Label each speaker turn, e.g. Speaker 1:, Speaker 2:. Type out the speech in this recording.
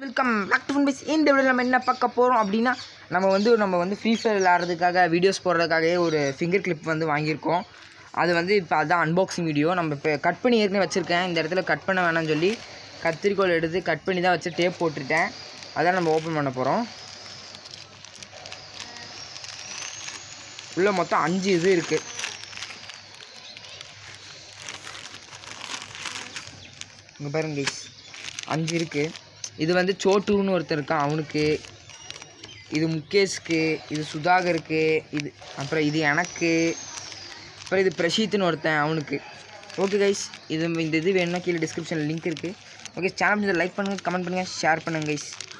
Speaker 1: welcome back to ஃபுன்பேஸ் இந்த video நம்ம என்ன பார்க்க போகிறோம் அப்படின்னா நம்ம வந்து நம்ம வந்து ஃப்ரீ ஃபயர் விளாட்றதுக்காக வீடியோஸ் போடுறதுக்காகவே ஒரு ஃபிங்கர் கிளிப் வந்து வாங்கியிருக்கோம் அது வந்து இப்போ அதான் அன்பாக்சிங் வீடியோ நம்ம இப்போ கட் பண்ணி ஏற்கனவே வச்சுருக்கேன் இந்த இடத்துல கட் பண்ண வேணாம்னு சொல்லி கத்திரிக்கோல் எடுத்து கட் பண்ணி தான் வச்சு டேப் போட்டுட்டேன் அதான் நம்ம ஓப்பன் பண்ண போகிறோம் உள்ள மொத்தம் அஞ்சு இது இருக்குது இங்கே பாருங்க கைஸ் அஞ்சு இருக்குது இது வந்து சோட்டுன்னு ஒருத்தர் இருக்கான் அவனுக்கு இது முகேஷ்க்கு இது சுதாகருக்கு இது அப்புறம் இது எனக்கு அப்புறம் இது பிரஷீத்னு ஒருத்தன் அவனுக்கு ஓகே கைஸ் இது இந்த இது வேணும்னா கீழே டிஸ்கிரிப்ஷனில் லிங்க் இருக்குது ஓகே சேனல் லைக் பண்ணுங்கள் கமெண்ட் பண்ணுங்கள் ஷேர் பண்ணுங்கள் கைஸ்